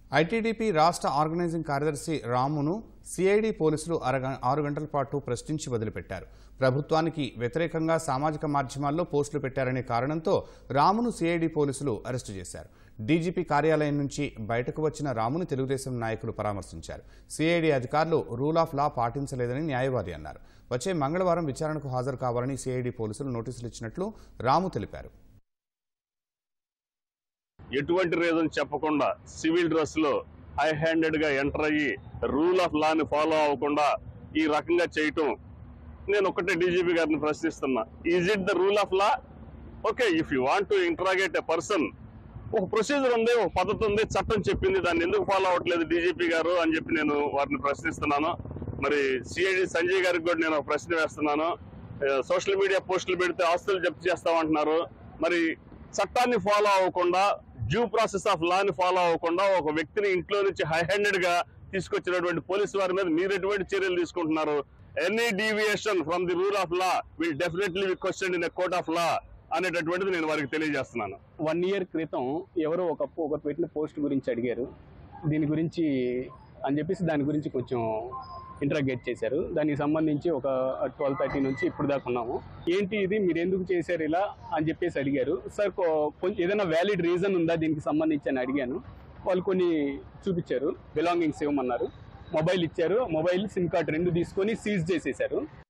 ITDP రాష్ట్ర organising కార్యదర్శి రామును CID పోలీసులు అరగ ఆరు గంటల పాటు ప్రశ్నించి వదిలిపెట్టారు ప్రభుత్వానికి వ్యతిరేకంగా సామాజిక మాధ్యమాల్లో పోస్టులు పెట్టారనే కారణంతో రామును సిఐడి పోలీసులు అరెస్టు చేశారు డీజీపీ కార్యాలయం నుంచి బయటకు వచ్చిన రామును తెలుగుదేశం నాయకులు పరామర్శించారు సిఐడి అధికారులు రూల్ ఆఫ్ లా పాటించలేదని న్యాయవాది అన్నారు వచ్చే మంగళవారం విచారణకు హాజరు కావాలని సిఐడి పోలీసులు నోటీసులు ఇచ్చినట్లు రాము తెలిపారు ఎటువంటి రీజన్ చెప్పకుండా సివిల్ డ్రెస్ లో హై హ్యాండెడ్ గా ఎంటర్ అయ్యి రూల్ ఆఫ్ లా ని ఫాలో అవ్వకుండా ఈ రకంగా చేయటం నేను ఒకటే డీజీపీ గారిని ప్రశ్నిస్తున్నా is it the rule of law okay if you want to interrogate a person ఒక ప్రొసీజర్ ఉంది ఒక పద్ధతి ఉంది చట్టం చెప్పింది దాన్ని ఎందుకు ఫాలో అవ్వట్లేదు డీజీపీ గారు అని చెప్పి నేను వారిని ప్రశ్నిస్తున్నాను మరి సిఐడి సంజయ్ గారికి కూడా నేను ఒక ప్రశ్న వేస్తున్నాను సోషల్ మీడియా పోస్టులు పెడితే ఆస్తులు జప్తు చేస్తామంటున్నారు మరి చట్టాన్ని ఫాలో అవ్వకుండా డ్యూ ప్రాసెస్ ఆఫ్ లాని ఫాలో అవ్వకుండా ఒక వ్యక్తిని ఇంట్లో నుంచి హై హ్యాండెడ్ గా తీసుకొచ్చినటువంటి పోలీసు వారి మీద మీరు ఎటువంటి చర్యలు తీసుకుంటున్నారు any deviation from the rule of law will definitely be question in court of law అనేటటువంటిది నేను వారికి తెలియజేస్తున్నాను వన్ ఇయర్ క్రితం ఎవరో ఒక ఒకరు పెట్టిన పోస్ట్ గురించి అడిగారు దీని గురించి అని చెప్పేసి దాని గురించి కొంచెం ఇంటరాగేట్ చేశారు దానికి సంబంధించి ఒక ట్వెల్వ్ థర్టీ నుంచి ఇప్పుడు దాకా ఉన్నాము ఏంటి ఇది మీరు ఎందుకు చేశారు ఇలా అని చెప్పేసి అడిగారు సార్ కొ- కొంచెం ఏదైనా వ్యాలిడ్ రీజన్ ఉందా దీనికి సంబంధించి అని అడిగాను వాళ్ళు కొన్ని చూపించారు బిలాంగింగ్స్ ఇవ్వమన్నారు మొబైల్ ఇచ్చారు మొబైల్ సిమ్ కార్డ్ రెండు తీసుకొని సీజ్ చేసేశారు